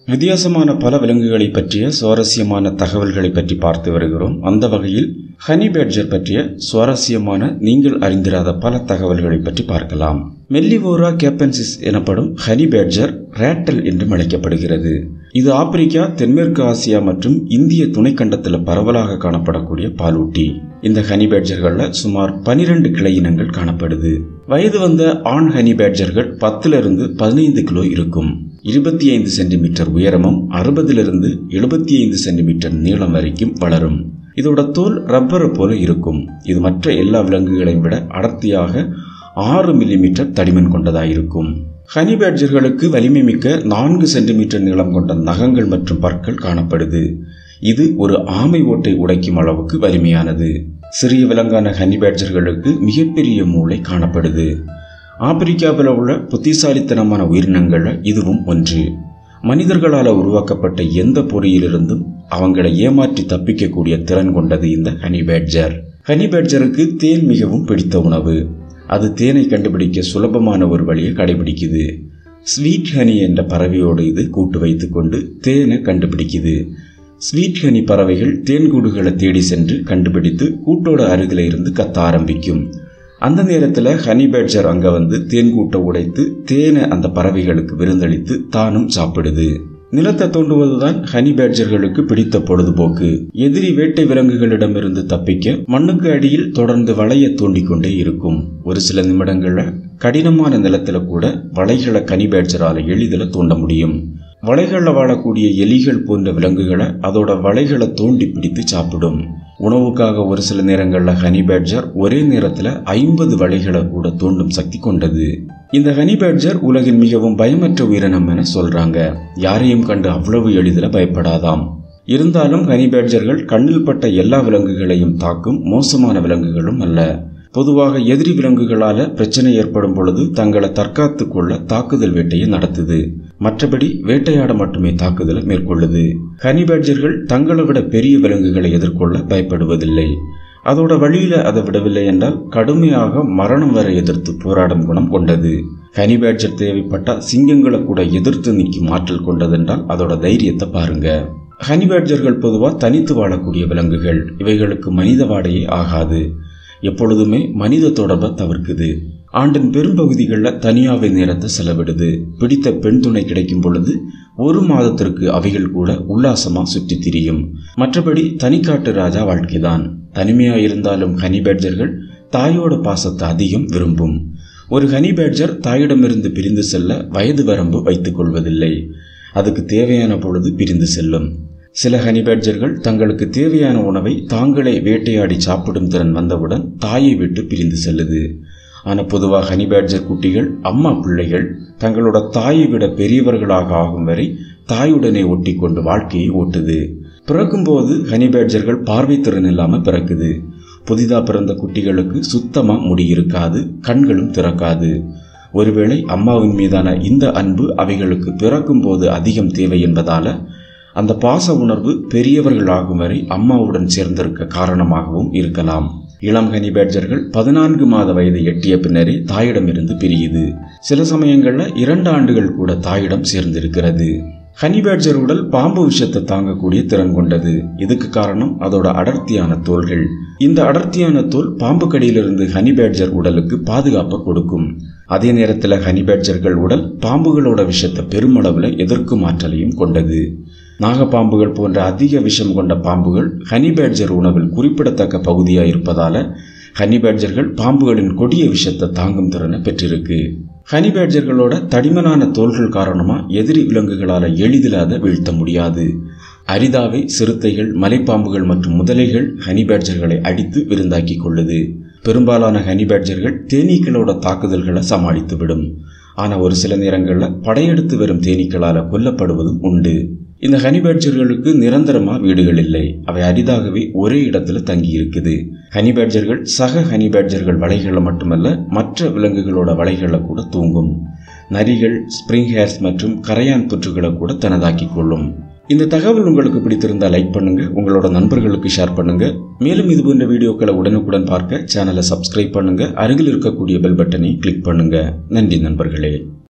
வித்தியாசமான பல விலங்குகளை பற்றிய சுவாரஸ்யமான தகவல்களை பற்றி பார்த்து வருகிறோம் அந்த வகையில் ஹனி பேட்ஜர் பற்றிய சுவாரஸ்யமான நீங்கள் அறிந்திராத பல தகவல்களை பற்றி பார்க்கலாம் மெல்லிவோரா கேப்பன்சிஸ் எனப்படும் ஹனி பேட்ஜர் ரேட்டல் என்றும் அழைக்கப்படுகிறது இது ஆப்பிரிக்கா தென்மேற்கு ஆசியா மற்றும் இந்திய துணைக்கண்டத்தில் பரவலாக காணப்படக்கூடிய பாலூட்டி இந்த ஹனி பேட்ஜர்களில் சுமார் பனிரெண்டு கிளை இனங்கள் காணப்படுது வயது வந்த ஆண் ஹனி பேட்ஜர்கள் பத்திலிருந்து பதினைந்து கிலோ இருக்கும் இருபத்தி ஐந்து சென்டிமீட்டர் உயரமும் அறுபதிலிருந்து எழுபத்தி ஐந்து சென்டிமீட்டர் நீளம் வரைக்கும் வளரும் இதோட தோல் ரப்பரை போல இருக்கும் இது மற்ற எல்லா விலங்குகளையும் விட அடர்த்தியாக ஆறு மில்லிமீட்டர் தடிமன் கொண்டதாயிருக்கும் ஹனி பேட்ஜர்களுக்கு வலிமை மிக்க நான்கு சென்டிமீட்டர் நீளம் கொண்ட நகங்கள் மற்றும் பற்கள் காணப்படுது இது ஒரு ஆமை ஓட்டை உடைக்கும் அளவுக்கு வலிமையானது சிறிய விலங்கான ஹனி பேட்ஜர்களுக்கு மிகப்பெரிய மூளை காணப்படுது ஆப்பிரிக்காவில் உள்ள புத்திசாலித்தனமான உயிரினங்களில் இதுவும் ஒன்று மனிதர்களால் உருவாக்கப்பட்ட எந்த பொறியிலிருந்தும் அவங்களை ஏமாற்றி தப்பிக்கக்கூடிய திறன் கொண்டது இந்த ஹனி பேட்ஜர் ஹனி பேட்ஜருக்கு தேன் மிகவும் பிடித்த உணவு அது தேனை கண்டுபிடிக்க சுலபமான ஒரு வழியை கடைபிடிக்குது ஸ்வீட் ஹனி என்ற பறவையோடு இது கூட்டு வைத்துக்கொண்டு தேனை கண்டுபிடிக்குது ஸ்வீட் ஹனி பறவைகள் தேன்கூடுகளை தேடி சென்று கண்டுபிடித்து கூட்டோட அருகில இருந்து கத்த ஆரம்பிக்கும் அந்த நேரத்தில் ஹனி பேட்ஜர் அங்கே வந்து தேன்கூட்டை உடைத்து தேனை அந்த பறவைகளுக்கு விருந்தளித்து தானும் சாப்பிடுது நிலத்தை தோண்டுவதுதான் ஹனி பேட்ஜர்களுக்கு பிடித்த பொழுதுபோக்கு எதிரி வேட்டை விலங்குகளிடமிருந்து தப்பிக்க மண்ணுக்கு அடியில் தொடர்ந்து வளைய தோண்டிக்கொண்டே இருக்கும் ஒரு சில நிமிடங்கள்ல கடினமான நிலத்துல கூட வலைகளை ஹனி பேட்ஜரால எளிதில் தோண்ட முடியும் வலைகளில் வாழக்கூடிய எலிகள் போன்ற விலங்குகளை அதோட வலைகளை தோண்டி பிடித்து சாப்பிடும் உணவுக்காக ஒரு சில நேரங்களில் ஹனி பேட்ஜர் ஒரே நேரத்தில் ஐம்பது வலைகளை கூட தோண்டும் சக்தி கொண்டது இந்த ஹனி பேட்ஜர் உலகின் மிகவும் பயமற்ற உயிரினம் என சொல்றாங்க யாரையும் கண்டு அவ்வளவு எளிதில் பயப்படாதாம் இருந்தாலும் ஹனி பேட்ஜர்கள் கண்ணில் பட்ட எல்லா விலங்குகளையும் தாக்கும் மோசமான விலங்குகளும் அல்ல பொதுவாக எதிரி விலங்குகளால பிரச்சனை ஏற்படும் பொழுது தங்களை தற்காத்து கொள்ள தாக்குதல் வேட்டையை நடத்துது மற்றபடி வேட்டையாட மட்டுமே தாக்குதலை மேற்கொள்ளுது ஹனி பேட்ஜர்கள் தங்களை விட பெரிய விலங்குகளை எதிர்கொள்ள பயப்படுவதில்லை அதோட வழியில அதை விடவில்லை என்றால் கடுமையாக மரணம் வரை எதிர்த்து போராடும் குணம் கொண்டது ஹனி பேட்ஜர் தேவைப்பட்ட சிங்கங்களை கூட எதிர்த்து நிற்கும் ஆற்றல் கொண்டதென்றால் அதோட தைரியத்தை பாருங்க ஹனி பேட்ஜர்கள் பொதுவாக தனித்து வாழக்கூடிய விலங்குகள் இவைகளுக்கு மனித வாடையே ஆகாது எப்பொழுதுமே மனித தொடர்பை தவிர்க்குது ஆண்டின் பெரும்பகுதிகளில் தனியாவை நேரத்தை செலவிடுது பிடித்த பெண் துணை கிடைக்கும் பொழுது ஒரு மாதத்திற்கு அவைகள் கூட உல்லாசமா சுற்றி திரியும் மற்றபடி தனிக்காட்டு ராஜா வாழ்க்கைதான் தனிமையா இருந்தாலும் ஹனி பேட்ஜர்கள் தாயோட பாசத்தை அதிகம் விரும்பும் ஒரு ஹனி பேட்ஜர் தாயிடமிருந்து பிரிந்து செல்ல வயது வரம்பு வைத்துக் கொள்வதில்லை அதுக்கு தேவையான பொழுது பிரிந்து செல்லும் சில ஹனி பேட்ஜர்கள் தங்களுக்கு தேவையான உணவை தாங்களே வேட்டையாடி சாப்பிடும் திறன் வந்தவுடன் தாயை விட்டு பிரிந்து செல்லுது ஆனால் பொதுவாக ஹனி பேட்ஜர் குட்டிகள் அம்மா பிள்ளைகள் தங்களோட தாயை விட பெரியவர்களாக ஆகும் வரை தாயுடனே ஒட்டி கொண்டு வாழ்க்கையை ஓட்டுது பிறக்கும்போது ஹனி பேட்ஜர்கள் பார்வை திறன் இல்லாமல் பிறக்குது புதிதாக பிறந்த குட்டிகளுக்கு சுத்தமாக முடி இருக்காது கண்களும் திறக்காது ஒருவேளை அம்மாவின் மீதான இந்த அன்பு அவைகளுக்கு பிறக்கும்போது அதிகம் தேவை என்பதால அந்த பாச உணர்வு பெரியவர்கள் ஆகும் வரை அம்மாவுடன் சேர்ந்திருக்க காரணமாகவும் இருக்கலாம் இளம் ஹனி பேட்ஜர்கள் பதினான்கு மாத வயதை எட்டிய பின்னரே தாயிடமிருந்து பிரியுது சில சமயங்களில் இரண்டு ஆண்டுகள் கூட தாயிடம் சேர்ந்திருக்கிறது ஹனி பேட்ஜர் உடல் பாம்பு விஷத்தை தாங்கக்கூடிய திறன் கொண்டது இதுக்கு காரணம் அதோட அடர்த்தியான தோள்கள் இந்த அடர்த்தியான தோல் பாம்பு கடியிலிருந்து ஹனி பேட்ஜர் உடலுக்கு பாதுகாப்பை கொடுக்கும் அதே நேரத்தில் ஹனி பேட்ஜர்கள் உடல் பாம்புகளோட விஷத்தை பெருமளவில் எதிர்க்கும் ஆற்றலையும் கொண்டது நாகப்பாம்புகள் போன்ற அதிக விஷம் கொண்ட பாம்புகள் ஹனி பேட்ஜர் உணவில் குறிப்பிடத்தக்க பகுதியாக இருப்பதால ஹனி பேட்ஜர்கள் பாம்புகளின் கொடிய விஷத்தை தாங்கும் திறனை பெற்றிருக்கு ஹனி பேட்ஜர்களோட தடிமனான தோள்கள் காரணமா எதிரி விலங்குகளால எளிதில் அதை வீழ்த்த முடியாது அரிதாவை சிறுத்தைகள் மலைப்பாம்புகள் மற்றும் முதலைகள் ஹனி பேட்ஜர்களை அடித்து விருந்தாக்கி கொள்ளுது பெரும்பாலான ஹனி பேட்ஜர்கள் தேனீக்களோட தாக்குதல்களை சமாளித்து விடும் ஆனால் ஒரு சில நேரங்களில் படையெடுத்து வரும் தேனீக்களால் கொல்லப்படுவதும் உண்டு இந்த ஹனி பேட்ஜர்களுக்கு நிரந்தரமாக வீடுகள் இல்லை அவை அரிதாகவே ஒரே இடத்துல தங்கி இருக்குது ஹனி பேட்ஜர்கள் சக ஹனி பேட்ஜர்கள் வலைகளில் மட்டுமல்ல மற்ற விலங்குகளோட வலைகளில் கூட தூங்கும் நரிகள் ஸ்ப்ரிங் ஹேர்ஸ் மற்றும் கரையான் புற்றுகளை கூட தனதாக்கி கொள்ளும் இந்த தகவல் உங்களுக்கு பிடித்திருந்தால் லைக் பண்ணுங்க உங்களோட நண்பர்களுக்கு ஷேர் பண்ணுங்க மேலும் இது போன்ற வீடியோக்களை உடனுக்குடன் பார்க்க சேனலை சப்ஸ்கிரைப் பண்ணுங்க அருகில் இருக்கக்கூடிய பெல் பட்டனை கிளிக் பண்ணுங்க நன்றி நண்பர்களே